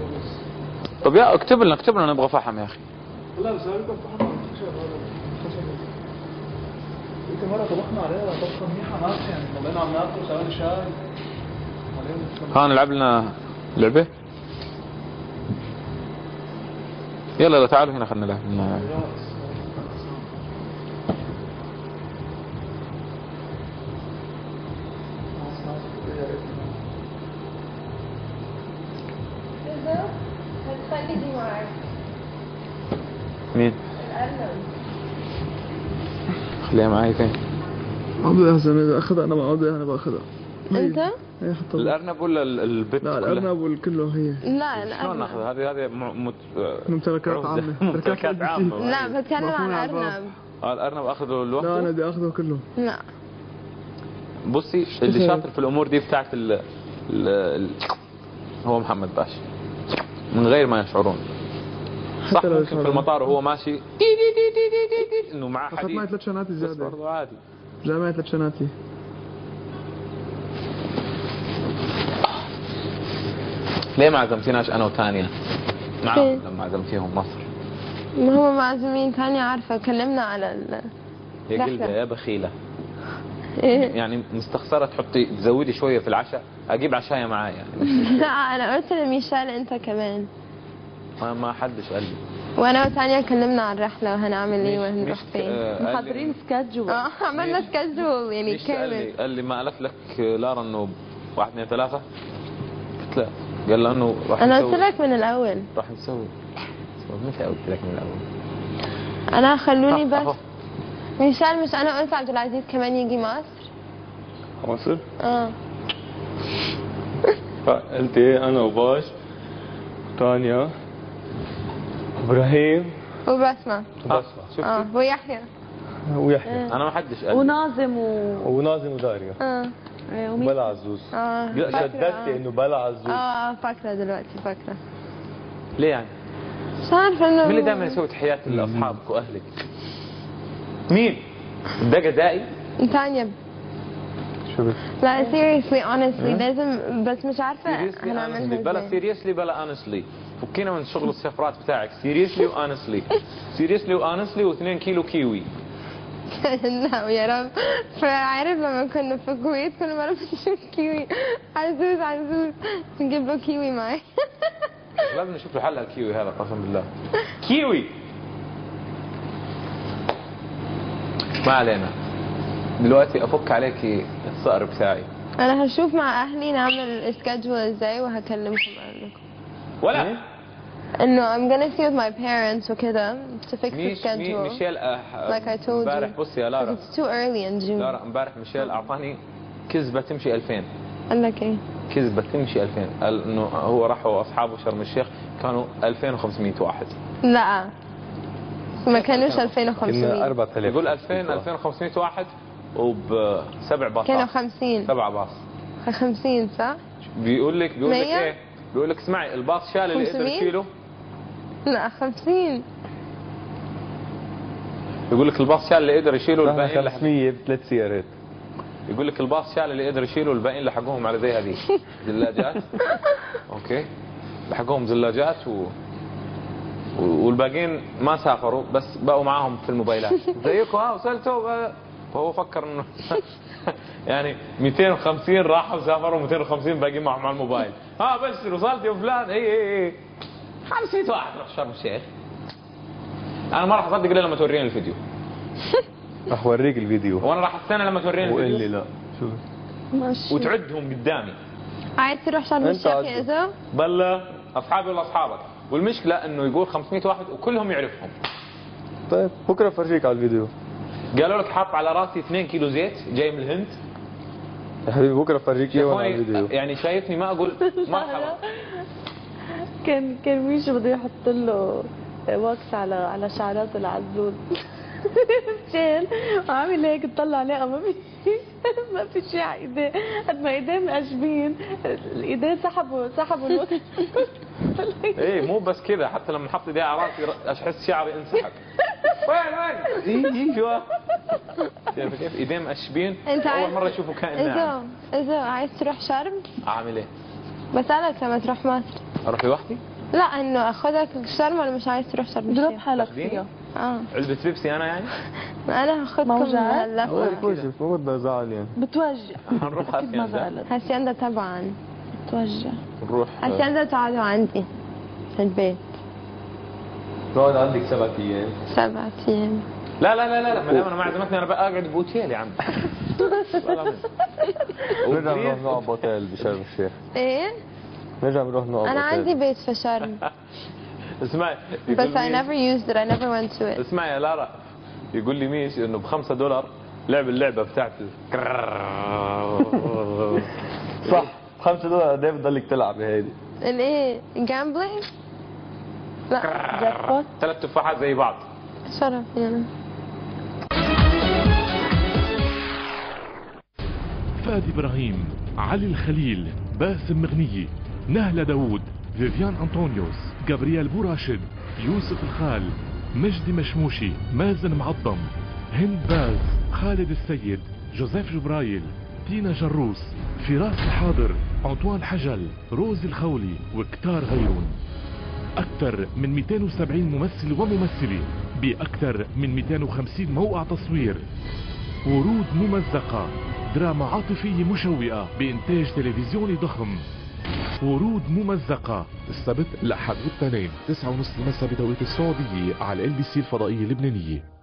طب يا اكتب لنا اكتب لنا نبغى فحم يا اخي لا بس هل كنت فحم على الخشب ولا الخشب انت مرة طبخنا عليها طبخة منيحة ناس يعني طلعنا عم ناكل سوينا شاي عليهم ها نلعب لنا لعبة يلا يلا تعالوا هنا خلينا نلعب لنا هتخلي دي معاك مين الأرنب خليها معاي فين عضو احسن اذا اخذها انا بعضو انا باخذها انت؟ هي حتى الارنب ولا ال- البت لا كلها؟ الارنب والكله هي لا شلون الأرنب ناخذ هذه هذه م- مت... ممتلكات عوزة. عامة ممتلكات عامة لا بتكلم عن مفهوم يا عباس. الأرنب آه، الارنب اخذه لا انا لوحده بدي اخذه كله لا بصي اللي شاطر في الامور دي بتاعت ال... ال... ال... هو محمد باشا من غير ما يشعرون صح حتى لو ممكن في يشعرون. المطار وهو ماشي دي دي دي دي دي دي دي انه معاه اخذت معي حديد ثلاث شناتي بس زيادة برضه عادي جاي معي ثلاث شناتي ليه ما عزمتيناش انا وتانيا معاهم فين؟ لما عزمتيهم مصر ما هم معزومين تانية عارفة كلمنا على ال يا رحلة. قلبي يا بخيلة إيه؟ يعني مستخسرة تحطي تزودي شوية في العشاء اجيب عشاية معايا يعني لا أنا قلت لميشيل أنت كمان ما ما حدش قال لي وأنا وتانيا كلمنا على الرحلة وهنعمل إيه مش- وهنروح مش- فين آه، قال لي- محضرين سكادجول اه عملنا سكجول يعني ليش قال لي كامل قال لي ما قالت لك لارا انه واحد اثنين ثلاثة قلت لا قال له انه راح أنا نسوي قلت لك من الأول راح نسوي متى قلت لك من الاول أنا خلوني أهو. بس ميشيل مش أنا قلت عبد العزيز كمان يجي مصر مصر اه فقلت ايه انا وباش تانيا ابراهيم وبسمة وبسمة شفتي اه ويحيى ويحيى انا ما حدش قال لي. وناظم و ونازم وداريا اه إيه، ومين بلا عزوز اه لا فاكرة، شددت آه. انه بلا عزوز اه فاكرة دلوقتي فاكرة ليه يعني مش عارفة انه مين اللي دائما يسوي تحيات لاصحابك واهلك مين ده جزائي تانيا شو بك لا seriously honestly لازم بس مش عارفة سيريسلي هنعملها اونستلي بلا ازاي سيريسلي بلا اونستلي فكينا من شغل السفرات بتاعك سيريسلي واونستلي سيريسلي واونستلي و2 كيلو كيوي لا يا رب فعارف لما كنا في الكويت كل مرة بنشوف كيوي عزوز عزوز نجيب له كيوي معي لازم نشوف له حل الكيوي هذا قسم بالله كيوي ما علينا دلوقتي افك عليك الصقر بتاعي انا هشوف مع اهلي نعمل سكجول ازاي وهكلمكم اقول لكم ولا انه I'm gonna see with my parents وكده to fix the ميش مي schedule ميشيل أه Like I told you. امبارح بصي يا لارا it's too early in June لارا امبارح ميشيل اعطاني كذبه تمشي 2000 قال لك ايه كذبه تمشي 2000 قال انه هو راح هو واصحابه شرم الشيخ كانوا 2500 واحد لا ما كانوش كنا 2500 4000 يقول 2000 2500 واحد وبسبع باصات كانوا 50 سبع باص 50 صح؟ بيقول لك بيقول لك مية؟ ايه بيقول لك اسمعي الباص شال اللي يقدر 500 يشيله لا 50 يقول لك الباص شال اللي يقدر يشيله نحن والباقيين لحق 500 بثلاث سيارات يقول لك الباص شال اللي يقدر يشيله والباقيين لحقوهم على زي هذه زلاجات اوكي لحقوهم زلاجات و... و- والباقيين ما سافروا بس بقوا معاهم في الموبايلات زيكم ها وصلتوا آه. فهو فكر انه يعني 250 راحوا سافروا 250 باقيين معهم على الموبايل ها بس وصلت يا فلان اي اي اي 500 واحد راح شرم الشيخ انا ما راح اصدق الا لما توريني الفيديو رح اوريك الفيديو وانا راح استنى لما توريني وقل لي الفيديو لا شو ماشي وتعدهم قدامي عايز تروح شرم أنت الشيخ عدل. يا إزو؟ بلا اصحابي ولا اصحابك والمشكله انه يقول 500 واحد وكلهم يعرفهم طيب بكره فرجيك على الفيديو قالوا لك حاط على راسي 2 كيلو زيت جاي من الهند يا حبيبي بكره فرجيك اياه على شافوني الفيديو يعني شايفني ما اقول مرحبا كان كان ميشو بده يحط له واكس على على شعراته العزوز شال وعامل هيك تطلع عليه ما في ما في شيء على ايديه قد ما ايديه مقشبين الايدين سحبوا سحبوا الوكس ايه مو بس كذا حتى لما حط ايدي على راسي ر- احس شعري انسحب وين وين ايه ايوه شايف كيف ايديه مقشبين انت اول عايز مره اشوفه كائن ناعم إزو إزو عايز تروح شرم؟ عامل ايه بسألك لما تروح مصر اروح لوحدي لا انه اخدك شرم ولا مش عايز تروح شرم اضرب الشيخ حالك تاخديني؟ فيها اه علبة بيبسي انا يعني انا هاخدكم موجات؟ هاللفه وجه مو بدها زعل يعني بتوجع هنروح اكيد ما هاسيندا زعلت هاسيندا طبعا بتوجع نروح هاسيندا تقعدوا عندي في البيت تقعد عندك سبعة ايام سبعة ايام لا لا لا لا لا ما دام انا ما عزمتني انا بقى اقعد باوتيل يا عم والله بس. نرجع نروح وبريز- نقعد بوتيل بشرم الشيخ ايه نرجع نروح نقعد انا بوتيل. عندي بيت في شرم اسمعي بس يقول I مين- never used it I never went to it اسمعي يا لارا يقول لي ميش انه بخمسة دولار لعب اللعبة بتاعت ال- صح 5 دولار قد ايه بتضلك تلعب بهيدي الايه جامبلينج لا جاك بوت ثلاث تفاحات زي بعض شرف يعني فادي إبراهيم علي الخليل باسم مغنية نهلة داوود فيفيان أنطونيوس جابرييل بوراشد يوسف الخال مجدي مشموشي مازن معظم هند باز خالد السيد جوزيف جبرايل تينا جروس فراس الحاضر أنطوان حجل روزي الخولي وكتار غيرون أكثر من 270 ممثل وممثلة بأكثر من 250 موقع تصوير ورود ممزقة دراما عاطفية مشوقة بإنتاج تلفزيوني ضخم ورود ممزقة السبت الأحد والاثنين تسعة ونص المساء بتوقيت السعودية على ال بي سي الفضائية اللبنانية